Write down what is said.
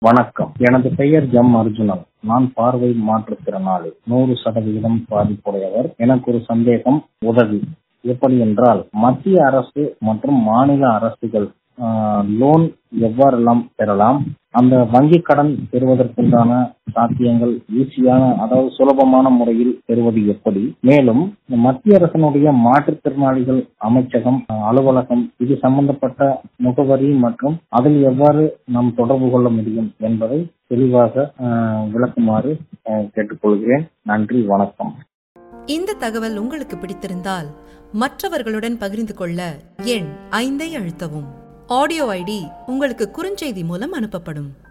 வணக்கம் எனது பெயர் ஜம் அர்ஜுனன் நான் பார்வை மாற்றுத்திறனாளி நூறு சதவிகிதம் பாதிப்புடையவர் எனக்கு ஒரு சந்தேகம் உதவி எப்படி என்றால் மத்திய அரசு மற்றும் மாநில அரசுகள் லோன் எவ்வாறெல்லாம் பெறலாம் அந்த வங்கி கடன் பெறுவதற்குண்டான சாத்தியங்கள் ஈஸியான அதாவது சுலபமான முறையில் பெறுவது எப்படி மேலும் மத்திய அரசனுடைய மாற்றுத்திறனாளிகள் அமைச்சகம் அலுவலகம் இது சம்பந்தப்பட்ட முகவரி மற்றும் அதில் எவ்வாறு நாம் தொடர்பு கொள்ள முடியும் என்பதை தெளிவாக விளக்குமாறு கேட்டுக்கொள்கிறேன் நன்றி வணக்கம் இந்த தகவல் உங்களுக்கு பிடித்திருந்தால் மற்றவர்களுடன் பகிர்ந்து கொள்ள எண் ஐந்தை அழுத்தவும் ஆடியோ ஐடி உங்களுக்கு குறுஞ்செய்தி மூலம் அனுப்பப்படும்